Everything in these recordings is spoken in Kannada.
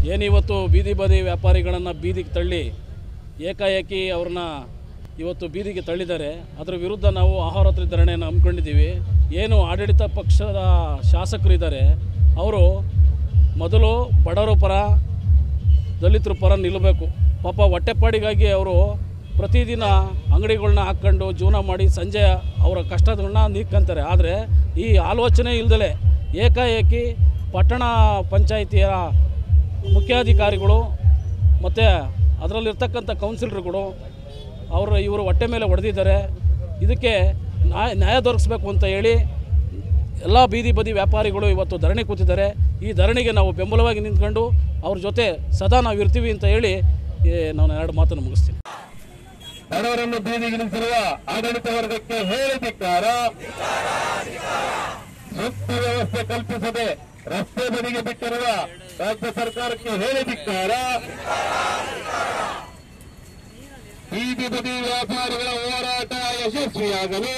ಏನಿವತ್ತು ಬೀದಿ ಬದಿ ವ್ಯಾಪಾರಿಗಳನ್ನು ಬೀದಿಗೆ ತಳ್ಳಿ ಏಕಾಏಕಿ ಅವ್ರನ್ನ ಇವತ್ತು ಬೀದಿಗೆ ತಳ್ಳಿದ್ದಾರೆ ಅದರ ವಿರುದ್ಧ ನಾವು ಆಹಾರತ್ರಿ ಧರಣಿಯನ್ನು ಹಮ್ಮಿಕೊಂಡಿದ್ದೀವಿ ಏನು ಆಡಳಿತ ಪಕ್ಷದ ಶಾಸಕರಿದ್ದಾರೆ ಅವರು ಮೊದಲು ಬಡವರ ಪರ ದಲಿತರ ಪರ ನಿಲ್ಲಬೇಕು ಪಾಪ ಹೊಟ್ಟೆಪಾಡಿಗಾಗಿ ಅವರು ಪ್ರತಿದಿನ ಅಂಗಡಿಗಳ್ನ ಹಾಕ್ಕೊಂಡು ಜೀವನ ಮಾಡಿ ಸಂಜೆ ಅವರ ಕಷ್ಟಗಳನ್ನ ನೀಗ್ಕೊಂತಾರೆ ಆದರೆ ಈ ಆಲೋಚನೆ ಇಲ್ದಲೆ ಏಕಾಏಕಿ ಪಟ್ಟಣ ಪಂಚಾಯಿತಿಯ ಮುಖ್ಯಾಧಿಕಾರಿಗಳು ಮತ್ತು ಅದರಲ್ಲಿರ್ತಕ್ಕಂಥ ಕೌನ್ಸಿಲರ್ಗಳು ಅವರ ಇವರು ಹೊಟ್ಟೆ ಮೇಲೆ ಹೊಡೆದಿದ್ದಾರೆ ಇದಕ್ಕೆ ನ್ಯಾಯ ನ್ಯಾಯ ದೊರಕಿಸ್ಬೇಕು ಅಂತ ಹೇಳಿ ಎಲ್ಲ ಬೀದಿ ಬದಿ ವ್ಯಾಪಾರಿಗಳು ಇವತ್ತು ಧರಣಿ ಕೂತಿದ್ದಾರೆ ಈ ಧರಣಿಗೆ ನಾವು ಬೆಂಬಲವಾಗಿ ನಿಂತ್ಕೊಂಡು ಅವ್ರ ಜೊತೆ ಸದಾ ನಾವು ಇರ್ತೀವಿ ಅಂತ ಹೇಳಿ ಏ, ನಾನು ಎರಡು ಮಾತನ್ನು ಮುಗಿಸ್ತೀನಿ ಬಡವರನ್ನು ಬೀದಿಗಿಳಿಸಿರುವ ಆಡಳಿತ ವರ್ಗಕ್ಕೆ ಹೇಳಿದಿಕ್ಕಾರ ಸೂಕ್ತ ವ್ಯವಸ್ಥೆ ಕಲ್ಪಿಸದೆ ರಸ್ತೆ ಬದಿಗೆ ಬಿಟ್ಟಿರುವ ರಾಜ್ಯ ಸರ್ಕಾರಕ್ಕೆ ಹೇಳಿದಿಕ್ಕಾರ ಬೀದಿ ಬದಿ ವ್ಯಾಪಾರಿಗಳ ಹೋರಾಟ ಯಶಸ್ವಿಯಾಗಲಿ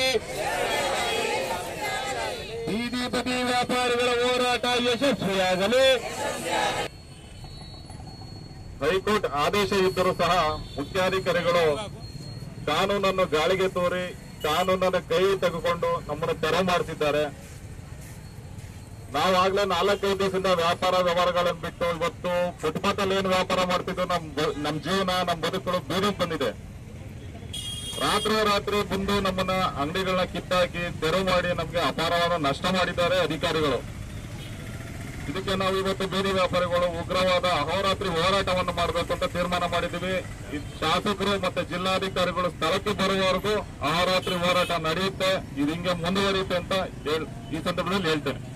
ಬೀದಿ ಬದಿ ವ್ಯಾಪಾರಿಗಳ ಹೋರಾಟ ಯಶಸ್ವಿಯಾಗಲಿ ಹೈಕೋರ್ಟ್ ಆದೇಶ ಇದ್ದರೂ ಸಹ ಮುಖ್ಯಾಧಿಕಾರಿಗಳು ಕಾನೂನನ್ನು ಗಾಳಿಗೆ ತೋರಿ ಕಾನೂನನ್ನು ಕೈ ತೆಗೆದುಕೊಂಡು ನಮ್ಮನ್ನು ತೆರವು ಮಾಡ್ತಿದ್ದಾರೆ ನಾವಾಗ್ಲೇ ನಾಲ್ಕೈದು ದಿವಸದಿಂದ ವ್ಯಾಪಾರ ವ್ಯವಹಾರಗಳನ್ನು ಬಿಟ್ಟು ಇವತ್ತು ಫುಟ್ಪಾತ್ ಅಲ್ಲಿ ಏನು ವ್ಯಾಪಾರ ಮಾಡ್ತಿದ್ದು ನಮ್ ಬ- ನಮ್ ಜೀವನ ನಮ್ ಬದುಕುಗಳು ಬೀದಿಗೆ ಬಂದಿದೆ ರಾತ್ರಿ ರಾತ್ರಿ ಬಂದು ನಮ್ಮನ್ನ ಅಂಗಡಿಗಳನ್ನ ಕಿತ್ತಾಕಿ ತೆರವು ಮಾಡಿ ನಮ್ಗೆ ಅಪಾರವಾದ ನಷ್ಟ ಮಾಡಿದ್ದಾರೆ ಅಧಿಕಾರಿಗಳು ಇದಕ್ಕೆ ನಾವು ಇವತ್ತು ಬೀದಿ ವ್ಯಾಪಾರಿಗಳು ಉಗ್ರವಾದ ಅಹೋರಾತ್ರಿ ಹೋರಾಟವನ್ನು ಮಾಡಬೇಕು ಅಂತ ತೀರ್ಮಾನ ಮಾಡಿದ್ದೀವಿ ಈ ಶಾಸಕರು ಮತ್ತೆ ಜಿಲ್ಲಾಧಿಕಾರಿಗಳು ಸ್ಥಳಕ್ಕೆ ಬರುವವರೆಗೂ ಅಹೋರಾತ್ರಿ ಹೋರಾಟ ನಡೆಯುತ್ತೆ ಇದು ಹಿಂಗೆ ಮುಂದುವರಿಯುತ್ತೆ ಅಂತ ಹೇಳ್- ಈ ಸಂದರ್ಭದಲ್ಲಿ ಹೇಳ್ತೇನೆ